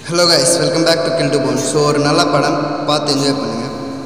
Hello guys welcome back to kill to phone so ஒரு நல்ல படம் பார்த்து என்ஜாய் பண்ணுங்கள்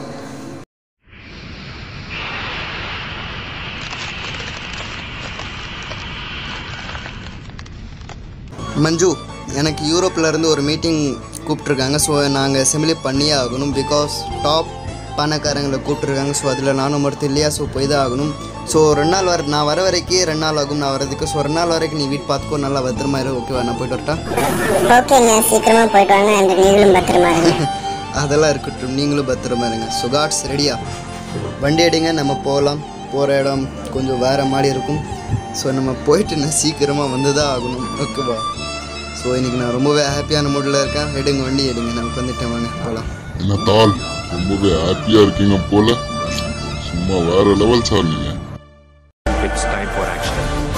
மஞ்சு எனக்கு யூரோப்பில் இருந்து ஒரு மீட்டிங் கூப்பிட்ருக்காங்க ஸோ நாங்கள் செமிலி பண்ணியே ஆகணும் பிகாஸ் டாப் பணக்காரங்களை கூப்பிட்ருக்காங்க ஸோ அதில் நானும் ஒருத்தர் இல்லையா ஸோ போய் தான் ஆகணும் ஸோ ரெண்டு நாள் வர நான் வர வரைக்கும் ரெண்டு நாள் ஆகும் நான் வரதுக்கு ஸோ ரெண்டு நாள் வரைக்கும் நீ வீட்டு பார்த்துக்கோ நல்லா பத்திரமா இரு ஓகேவா நான் போயிட்டு வரட்டா ஓகேங்க சீக்கிரமா போயிட்டு வாங்க அண்ட் நீங்களும் பத்திரமா இருங்க அதெல்லாம் இருக்கட்டும் நீங்களும் பத்திரமா இருங்க ஸோ காட்ஸ் ரெடியா வண்டி அடிங்க நம்ம போகலாம் போகிற இடம் கொஞ்சம் வேறு மாதிரி இருக்கும் ஸோ நம்ம போயிட்டு நான் சீக்கிரமாக வந்து தான் ஆகணும் ஓகேவா ஸோ இன்றைக்கி நான் ரொம்பவே ஹாப்பியான மூடில் இருக்கேன் எடுங்க வண்டி எடுங்க நான் உட்காந்துட்டேன் வாங்க போகலாம் என்ன தாள் ரொம்பவே ஹாப்பியா இருக்கீங்க போல சும்மா வேற லெவல் சார் நீங்க It's time for action.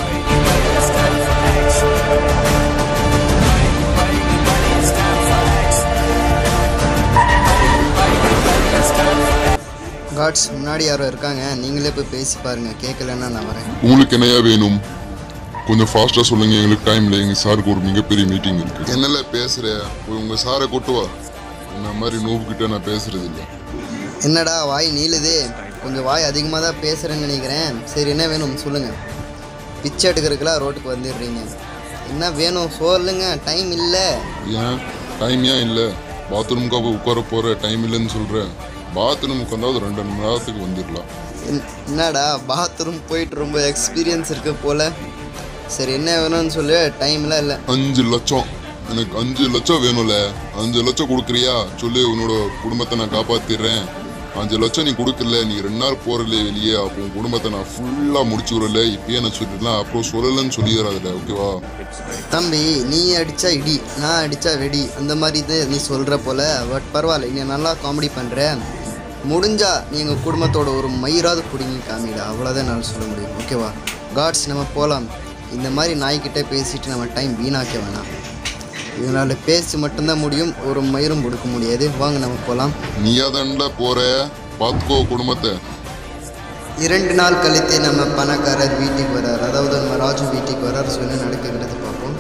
God's முன்னாடி யாரோ இருக்காங்க நீங்களே போய் பேசி பாருங்கள் கேட்கலன்னா நான் வரேன் உங்களுக்கு என்னையா வேணும் கொஞ்சம் ஃபாஸ்டா சொல்லுங்க எங்களுக்கு டைம் இல்லை எங்க சாருக்கு ஒரு மிகப்பெரிய மீட்டிங் இருக்கு என்னல பேசுற போய் உங்க சாரை கூட்டு வா இந்த மாதிரி நூவு கிட்ட நான் பேசுறது இல்லை என்னடா வாய் நீளுதே கொஞ்சம் வாய் அதிகமாக தான் பேசுகிறேன்னு நினைக்கிறேன் சரி என்ன வேணும் சொல்லுங்கள் பிச்சை எடுக்கிறதுக்கெல்லாம் ரோட்டுக்கு வந்துடுறீங்க என்ன வேணும் சொல்லுங்க டைம் இல்லை ஏன் டைம் ஏன் இல்லை பாத்ரூமுக்காக போய் உட்கார போற டைம் இல்லைன்னு சொல்ற பாத்ரூமுக்கு வந்தாவது ரெண்டு மணி நேரத்துக்கு வந்துடலாம் என்- என்னடா பாத்ரூம் போயிட்டு ரொம்ப எக்ஸ்பீரியன்ஸ் இருக்கு போல சரி என்ன வேணும்னு சொல்லு டைம்லாம் இல்லை அஞ்சு லட்சம் எனக்கு அஞ்சு லட்சம் வேணும்ல அஞ்சு லட்சம் கொடுக்குறியா சொல்லி உன்னோட குடும்பத்தை நான் காப்பாத்திடுறேன் அஞ்சு லட்சம் நீ கொடுக்கல நீ ரெண்டு நாள் போறல வெளியே அப்போ உன் குடும்பத்தை நான் ஃபுல்லா முடிச்சு விடல இப்பயே நான் சொல்லிடலாம் அப்புறம் சொல்லலன்னு சொல்லிடுறாதுல ஓகேவா தம்பி நீ அடிச்சா இடி நான் அடிச்சா வெடி அந்த மாதிரி தான் நீ சொல்கிற போல பட் பரவாயில்ல நீ நல்லா காமெடி பண்ணுற முடிஞ்சா நீ எங்கள் குடும்பத்தோட ஒரு மயிராவது பிடிங்கி காமிடா அவ்வளோதான் என்னால் சொல்ல முடியும் ஓகேவா காட்ஸ் நம்ம போகலாம் இந்த மாதிரி நாய்க்கிட்ட பேசிட்டு நம்ம டைம் வீணாக்க வேணாம் இதனால் பேசி மட்டும்தான் முடியும் ஒரு மயிரும் கொடுக்க முடியாது வாங்க நம்ம போகலாம் நீயா தான்டா போற பார்த்துக்கோ குடும்பத்தை இரண்டு நாள் கழித்து நம்ம பணக்காரர் வீட்டுக்கு வரார் அதாவது நம்ம ராஜு வீட்டுக்கு வரார் ஸோ என்ன நடக்குங்கிறது பார்ப்போம்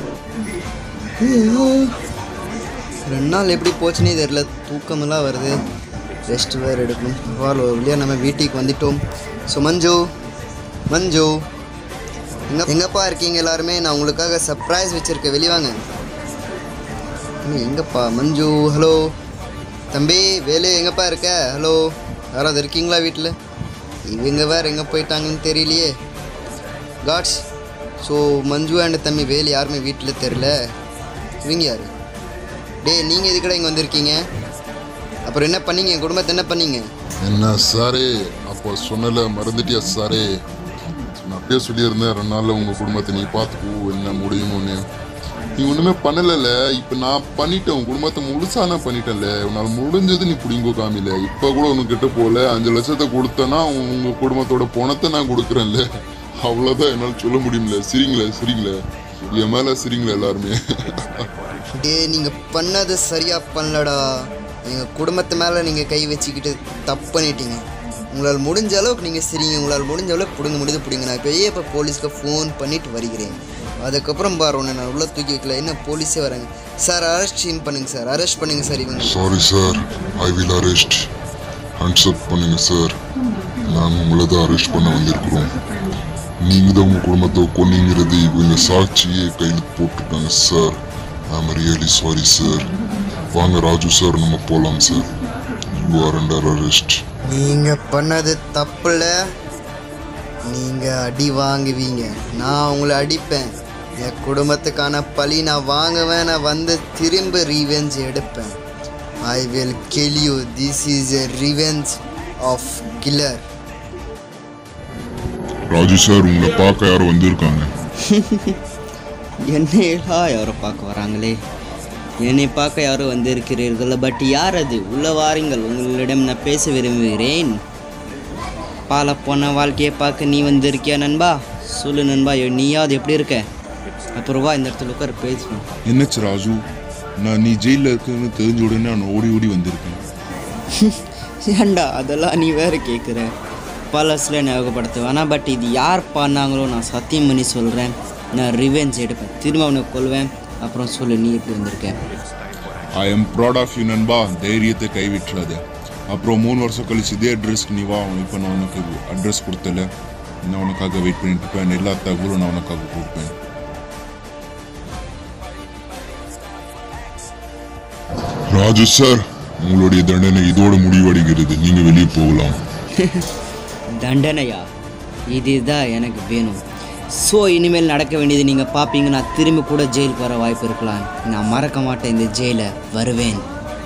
ரெண்டு நாள் எப்படி போச்சுன்னே தெரியல தூக்கமெல்லாம் வருது ரெஸ்ட் வேறு எடுக்கணும் வால் ஒரு வழியாக நம்ம வீட்டுக்கு வந்துட்டோம் ஸோ மஞ்சு மஞ்சு எங்க எங்கப்பா இருக்கீங்க எல்லாருமே நான் உங்களுக்காக சர்ப்ரைஸ் வச்சுருக்கேன் வெளியே வாங்க அண்ணா, எங்கப்பா மஞ்சு ஹலோ தம்பி வேலு எங்கப்பா இருக்க ஹலோ யாராவது இருக்கீங்களா வீட்டில் இவங்க வேறு எங்கே போயிட்டாங்கன்னு தெரியலையே காட்ஸ் ஸோ மஞ்சு அண்ட் தம்பி வேலு யாருமே வீட்டில் தெரில இவங்க யார் டேய் நீங்கள் எதுக்கடா இங்கே வந்திருக்கீங்க அப்புறம் என்ன பண்ணீங்க என் குடும்பத்தை என்ன பண்ணீங்க என்ன சாரே அப்போ சொன்னல மறந்துட்டியா சாரே நான் அப்பயே சொல்லியிருந்தேன் ரெண்டு நாள்ல உங்க குடும்பத்தை நீ பார்த்துக்கோ என்ன முடியுமோன்னு நீ ஒண்ணுமே பண்ணலல இப்ப நான் பண்ணிட்டேன் உன் குடும்பத்தை முழுசா நான் பண்ணிட்டேன்ல உன்னால முடிஞ்சது நீ புடிங்கோ காமில இப்ப கூட உனக்கு கிட்ட போல அஞ்சு லட்சத்தை கொடுத்தனா உங்க குடும்பத்தோட பணத்தை நான் கொடுக்குறேன்ல அவ்வளவுதான் என்னால சொல்ல முடியும்ல சிரிங்களே சிரிங்களே என் மேல சிரிங்களே எல்லாருமே டேய் நீங்கள் பண்ணது சரியாக பண்ணலடா எங்கள் குடும்பத்து மேலே நீங்கள் கை வச்சுக்கிட்டு தப்பு பண்ணிட்டீங்க உங்களால் முடிஞ்ச அளவுக்கு நீங்கள் சரிங்க உங்களால் முடிஞ்ச அளவுக்கு பிடுங்க முடியுது பிடிங்க நான் இப்போயே இப்போ போலீஸ்க்கு ஃபோன் பண்ணிட்டு வருகிறேன் அதுக்கப்புறம் பாரு உன்னை நான் உள்ளே தூக்கி வைக்கல என்ன போலீஸே வராங்க சார் அரெஸ்ட் பண்ணுங்க சார் அரெஸ்ட் பண்ணுங்க சார் இவங்க sorry sir I will arrest hands up பண்ணுங்க சார் நாங்கள் உங்களை தான் அரெஸ்ட் பண்ண வந்திருக்கிறோம் நீங்கள் தான் உங்கள் குடும்பத்தை கொன்னீங்கிறது இவங்க சாட்சியே கையில் போட்டுட்டாங்க sir I'm really sorry sir வாங்க ராஜு சார் நம்ம போகலாம் sir you are under arrest நீங்கள் பண்ணது தப்புல நீங்கள் அடி வாங்குவீங்க நான் உங்களை அடிப்பேன் என் குடும்பத்துக்கான பழி நான் வாங்குவேன் நான் வந்து திரும்ப ரீவெஞ்ச் எடுப்பேன் I will kill you this is a revenge of killer Raju sir உங்களை பார்க்க யாரும் வந்திருக்காங்க என்னையா யாரோ பார்க்க வராங்களே என்னை பார்க்க யாரோ வந்திருக்கிறீர்கள் பட் யார் அது உள்ள வாருங்கள் உங்களிடம் நான் பேச விரும்புகிறேன் பால போன வாழ்க்கையை பார்க்க நீ வந்திருக்கியா நண்பா சொல்லு நண்பா ஐயோ, நீயாவது எப்படி இருக்க அப்புறம் வா இந்த இடத்துல உட்கார பேசுவோம் என்னாச்சு ராஜு நான் நீ ஜெயிலில் இருக்குன்னு தெரிஞ்ச உடனே நான் ஓடி ஓடி வந்திருக்கேன் ஏண்டா அதெல்லாம் நீ வேற கேட்குற பழசில் ஞாபகப்படுத்த வேணாம் பட் இது யார் பண்ணாங்களோ நான் சத்தியம் பண்ணி சொல்கிறேன் நான் ரிவெஞ்ச் எடுப்பேன் திரும்ப அவனை கொல்வேன் அப்புறம் சொல்லு நீ எப்படி வந்திருக்க I am proud of you நண்பா தைரியத்தை கைவிட்டுறாத அப்புறம் மூணு வருஷம் கழிச்சு இதே அட்ரஸ்க்கு நீ வா இப்போ நான் உனக்கு அட்ரஸ் கொடுத்தல நான் உனக்காக வெயிட் பண்ணிட்டு இருப்பேன் எல்லா தகவலும் நான் உனக்காக கொடுப்பேன் ராஜு சார் உங்களுடைய தண்டனை இதோட முடிவடைகிறது நீங்க வெளியே போகலாம் தண்டனையா இதுதான் எனக்கு வேணும் ஸோ இனிமேல் நடக்க வேண்டியது நீங்கள் பார்ப்பீங்க நான் திரும்பி கூட ஜெயிலுக்கு வர வாய்ப்பு இருக்கலாம் நான் மறக்க மாட்டேன் இந்த ஜெயிலை வருவேன்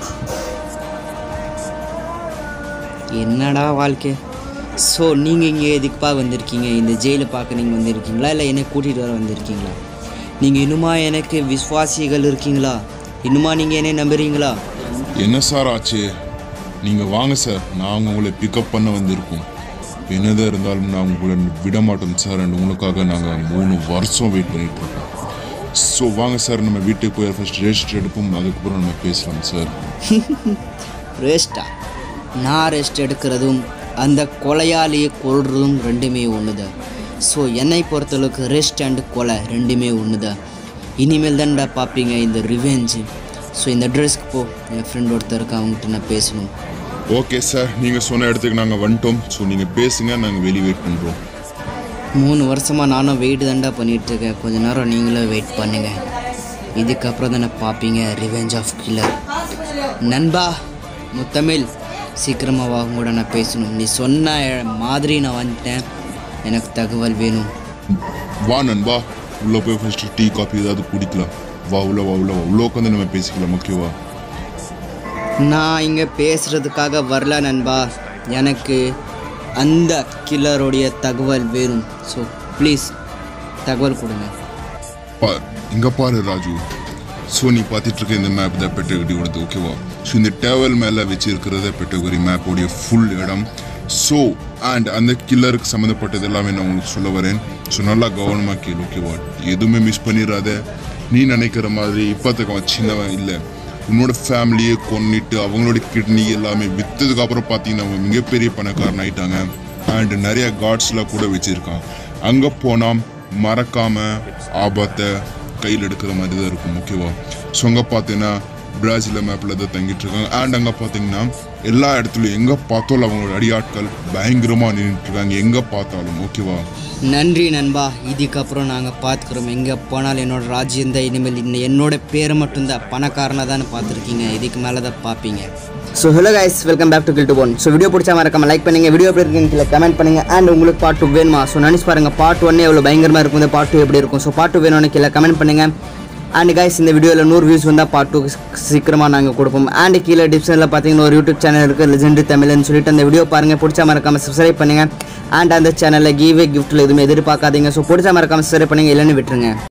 என்னடா வாழ்க்கை ஸோ நீங்கள் இங்கே எதுக்குப்பா வந்திருக்கீங்க இந்த ஜெயிலை பார்க்க நீங்கள் வந்திருக்கீங்களா இல்லை என்னை கூட்டிகிட்டு வர வந்திருக்கீங்களா நீங்கள் இன்னுமா எனக்கு விசுவாசிகள் இருக்கீங்களா இன்னுமா நீங்கள் என்னை நம்புறீங்களா என்ன சார் ஆச்சு நீங்க வாங்க சார் நாங்கள் உங்களை பிக்கப் பண்ண வந்திருக்கோம் என்னதான் இருந்தாலும் நான் உங்களை விட மாட்டோம் சார் அண்ட் உங்களுக்காக நாங்கள் மூணு வருஷம் வெயிட் பண்ணிட்டு இருக்கோம் ஸோ வாங்க சார் நம்ம வீட்டுக்கு போய் ஃபர்ஸ்ட் ரெஜிஸ்டர் எடுப்போம் அதுக்கப்புறம் நம்ம பேசலாம் சார் ரெஸ்டா நான் ரெஸ்ட் எடுக்கிறதும் அந்த கொலையாளியை கொல்றதும் ரெண்டுமே ஒன்று தான் ஸோ என்னை பொறுத்தளவுக்கு ரெஸ்ட் அண்ட் கொலை ரெண்டுமே ஒன்று தான் இனிமேல் தான்டா பார்ப்பீங்க இந்த ரிவெஞ்சு ஸோ இந்த ட்ரெஸ்க்கு போ என் ஃப்ரெண்ட் ஒருத்தர் இருக்கா அவங்ககிட்ட நான் பேசணும் ஓகே சார் நீங்கள் சொன்ன இடத்துக்கு நாங்கள் வந்துட்டோம் ஸோ நீங்கள் பேசுங்க நாங்கள் வெளியே வெயிட் பண்ணுறோம் மூணு வருஷமாக நானும் வெயிட் தான்டா பண்ணிட்டு இருக்கேன் கொஞ்ச நேரம் நீங்களும் வெயிட் பண்ணுங்க இதுக்கப்புறம் தானே பார்ப்பீங்க ரிவெஞ்ச் ஆஃப் கில்லர் நண்பா முத்தமிழ் சீக்கிரமாக வாங்க கூட நான் பேசணும் நீ சொன்ன மாதிரி நான் வந்துட்டேன் எனக்கு தகவல் வேணும் வா நண்பா உள்ளே போய் ஃபர்ஸ்ட் டீ காஃபி ஏதாவது குடிக்கலாம் வா உள்ள வா உள்ள வா உள்ள உட்காந்து நம்ம பேசிக்கலாம் ஓகேவா நான் இங்கே பேசுகிறதுக்காக வரல நண்பா எனக்கு அந்த கில்லருடைய தகவல் வேணும் ஸோ ப்ளீஸ் தகவல் கொடுங்க பார் இங்க பாரு ராஜு ஸோ நீ பார்த்துட்டு இருக்க இந்த மேப் தான் பெட்டகரியோடது ஓகேவா ஸோ இந்த டேவல் மேலே வச்சிருக்கிறத பெட்டகரி மேப்போடைய ஃபுல் இடம் ஸோ அண்ட் அந்த கில்லருக்கு சம்மந்தப்பட்டது எல்லாமே நான் உங்களுக்கு சொல்ல வரேன் ஸோ நல்லா கவனமாக கேளு ஓகேவா எதுவுமே மிஸ் பண்ணிடாத நீ நினைக்கிற மாதிரி இப்போத்துக்கு அவன் சின்னவன் இல்லை உன்னோட ஃபேமிலியை கொன்னிட்டு அவங்களோட கிட்னி எல்லாமே விற்றதுக்கு அப்புறம் பார்த்தீங்கன்னா அவன் மிகப்பெரிய பணக்காரன் ஆயிட்டாங்க அண்ட் நிறைய காட்ஸ்லாம் கூட வச்சிருக்கான் அங்கே போனால் மறக்காம ஆபத்தை கையில் எடுக்கிற மாதிரி தான் இருக்கும் ஓகேவா ஸோ அங்கே பார்த்தீங்கன்னா பிராசில் மேப்பில் தான் தங்கிட்டு இருக்காங்க அண்ட் அங்கே பார்த்தீங்கன்னா எல்லா இடத்துலையும் எங்கே பார்த்தாலும் அவங்களோட அடியாட்கள் பயங்கரமாக நின்றுட்டு இருக்காங்க எங்கே பார்த்தாலும் ஓகேவா நன்றி நண்பா இதுக்கப்புறம் நாங்கள் பார்த்துக்குறோம் எங்கே போனாலும் என்னோட ராஜ்யம் தான் இனிமேல் இன்னும் என்னோட பேரை மட்டும்தான் பணக்காரனாக தானே பார்த்துருக்கீங்க இதுக்கு மேலே தான் பார்ப்பீங்க so hello guys welcome back to kill to phone so video பிடிச்சா மறக்காம லைக் பண்ணுங்க வீடியோ எப்படி இருக்குன்னு கீழே கமெண்ட் பண்ணுங்க அண்ட் உங்களுக்கு பார்ட் டூ வேணுமா ஸோ நினச்சி பாருங்க பார்ட் ஒன்னே எவ்வளோ பயங்கரமாக இருக்கும் இந்த பார்ட் டூ எப்படி இருக்கும் ஸோ பார்ட் டூ வேணும்னு கீழே கமெண்ட் பண்ணுங்க அண்ட் கைஸ் இந்த வீடியோவில் நூறு வியூஸ் வந்தால் பார்ட் டூ சீக்கிரமாக நாங்கள் கொடுப்போம் அண்ட் கீழே டிஸ்கிரிப்ஷனில் பார்த்தீங்கன்னா ஒரு யூடியூப் சேனல் இருக்குது லெஜெண்ட் தமிழ்னு சொல்லிட்டு அந்த வீடியோ பாருங்கள் பிடிச்சா மறக்காம சப்ஸ்கிரைப் பண்ணுங்க அண்ட் அந்த சேனலில் கீவே கிஃப்ட்டில் எதுவுமே எதிர்பார்க்காதீங்க ஸோ பிடிச்சா மறக்காம சப்ஸ்கிரைப் பண்ணுங்க இல்லைன்னு விட்டுருங்க